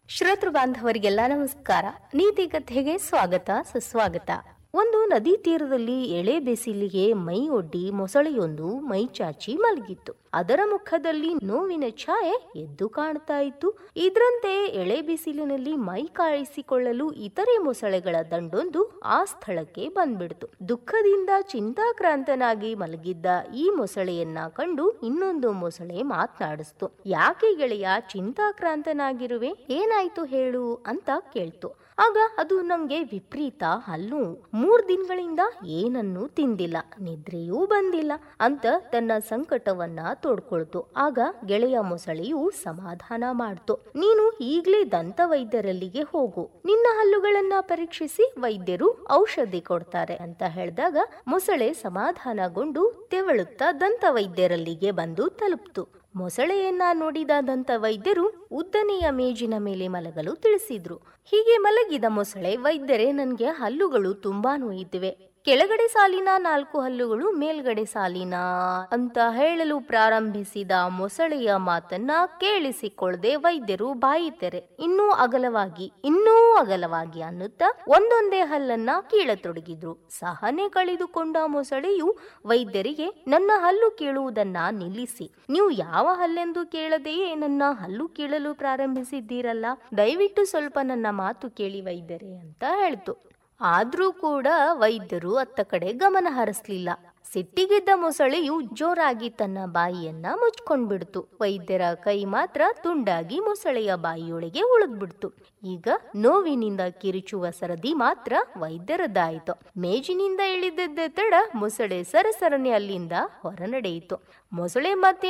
ಶ್ರೋತೃ ಬಾಂಧವರಿಗೆಲ್ಲ ನಮಸ್ಕಾರ ನೀತಿ ಕಥೆಗೆ ಸ್ವಾಗತ ಸುಸ್ವಾಗತ ಒಂದು ನದಿ ತೀರದಲ್ಲಿ ಎಳೆ ಬಿಸಿಲಿಗೆ ಮೈ ಒಡ್ಡಿ ಮೊಸಳೆಯೊಂದು ಮೈ ಚಾಚಿ ಮಲಗಿತ್ತು ಅದರ ಮುಖದಲ್ಲಿ ನೋವಿನ ಛಾಯೆ ಎದ್ದು ಕಾಣ್ತಾ ಇತ್ತು ಇದರಂತೆ ಎಳೆ ಬಿಸಿಲಿನಲ್ಲಿ ಮೈ ಕಾಯಿಸಿಕೊಳ್ಳಲು ಇತರೆ ಮೊಸಳೆಗಳ ದಂಡೊಂದು ಆ ಸ್ಥಳಕ್ಕೆ ಬಂದ್ಬಿಡ್ತು ದುಃಖದಿಂದ ಚಿಂತಾಕ್ರಾಂತನಾಗಿ ಮಲಗಿದ್ದ ಈ ಮೊಸಳೆಯನ್ನ ಕಂಡು ಇನ್ನೊಂದು ಮೊಸಳೆ ಮಾತನಾಡಿಸ್ತು ಯಾಕೆ ಗೆಳೆಯ ಚಿಂತಾಕ್ರಾಂತನಾಗಿರುವೆ ಏನಾಯ್ತು ಹೇಳು ಅಂತ ಕೇಳ್ತು ಆಗ ಅದು ನಂಗೆ ವಿಪರೀತ ಹಲ್ಲು ಮೂರ್ ದಿನಗಳಿಂದ ಏನನ್ನೂ ತಿಂದಿಲ್ಲ ನಿದ್ರೆಯೂ ಬಂದಿಲ್ಲ ಅಂತ ತನ್ನ ಸಂಕಟವನ್ನ ತೋಡ್ಕೊಳ್ತು ಆಗ ಗೆಳೆಯ ಮೊಸಳೆಯು ಸಮಾಧಾನ ಮಾಡ್ತು ನೀನು ಈಗ್ಲೇ ದಂತ ವೈದ್ಯರಲ್ಲಿಗೆ ಹೋಗು ನಿನ್ನ ಹಲ್ಲುಗಳನ್ನ ಪರೀಕ್ಷಿಸಿ ವೈದ್ಯರು ಔಷಧಿ ಕೊಡ್ತಾರೆ ಅಂತ ಹೇಳಿದಾಗ ಮೊಸಳೆ ಸಮಾಧಾನಗೊಂಡು ತೆವಳುತ್ತಾ ದಂತ ವೈದ್ಯರಲ್ಲಿಗೆ ಬಂದು ತಲುಪ್ತು ಮೊಸಳೆಯನ್ನ ನೋಡಿದ ದಂತ ವೈದ್ಯರು ಉದ್ದನೆಯ ಮೇಜಿನ ಮೇಲೆ ಮಲಗಲು ತಿಳಿಸಿದ್ರು ಹೀಗೆ ಮಲಗಿದ ಮೊಸಳೆ ವೈದ್ಯರೇ ನನ್ಗೆ ಹಲ್ಲುಗಳು ತುಂಬಾ ನೋಯಿತಿವೆ ಕೆಳಗಡೆ ಸಾಲಿನ ನಾಲ್ಕು ಹಲ್ಲುಗಳು ಮೇಲ್ಗಡೆ ಸಾಲಿನ ಅಂತ ಹೇಳಲು ಪ್ರಾರಂಭಿಸಿದ ಮೊಸಳೆಯ ಮಾತನ್ನ ಕೇಳಿಸಿಕೊಳ್ಳದೆ ವೈದ್ಯರು ಬಾಯಿ ತೆರೆ ಇನ್ನೂ ಅಗಲವಾಗಿ ಇನ್ನೂ ಅಗಲವಾಗಿ ಅನ್ನುತ್ತಾ ಒಂದೊಂದೇ ಹಲ್ಲನ್ನ ಕೀಳತೊಡಗಿದ್ರು ಸಹನೆ ಕಳೆದುಕೊಂಡ ಮೊಸಳೆಯು ವೈದ್ಯರಿಗೆ ನನ್ನ ಹಲ್ಲು ಕೀಳುವುದನ್ನ ನಿಲ್ಲಿಸಿ ನೀವು ಯಾವ ಹಲ್ಲೆಂದು ಕೇಳದೆಯೇ ನನ್ನ ಹಲ್ಲು ಕೀಳಲು ಪ್ರಾರಂಭಿಸಿದ್ದೀರಲ್ಲ ದಯವಿಟ್ಟು ಸ್ವಲ್ಪ ನನ್ನ ಮಾತು ಕೇಳಿ ವೈದ್ಯರೇ ಅಂತ ಹೇಳ್ತು ಆದ್ರೂ ಕೂಡ ವೈದ್ಯರು ಅತ್ತ ಕಡೆ ಗಮನ ಹರಿಸ್ಲಿಲ್ಲ ಸಿಟ್ಟಿಗಿದ್ದ ಮೊಸಳೆಯು ಜೋರಾಗಿ ತನ್ನ ಬಾಯಿಯನ್ನ ಮುಚ್ಕೊಂಡ್ಬಿಡ್ತು ವೈದ್ಯರ ಕೈ ಮಾತ್ರ ತುಂಡಾಗಿ ಮೊಸಳೆಯ ಬಾಯಿಯೊಳಗೆ ಉಳಿದ್ಬಿಡ್ತು ಈಗ ನೋವಿನಿಂದ ಕಿರುಚುವ ಸರದಿ ಮಾತ್ರ ವೈದ್ಯರದ್ದಾಯಿತು ಮೇಜಿನಿಂದ ಇಳಿದದ್ದೇ ತಡ ಮೊಸಳೆ ಸರಸರನೆ ಅಲ್ಲಿಂದ ಹೊರ ನಡೆಯಿತು ಮೊಸಳೆ ಮತ್ತೆ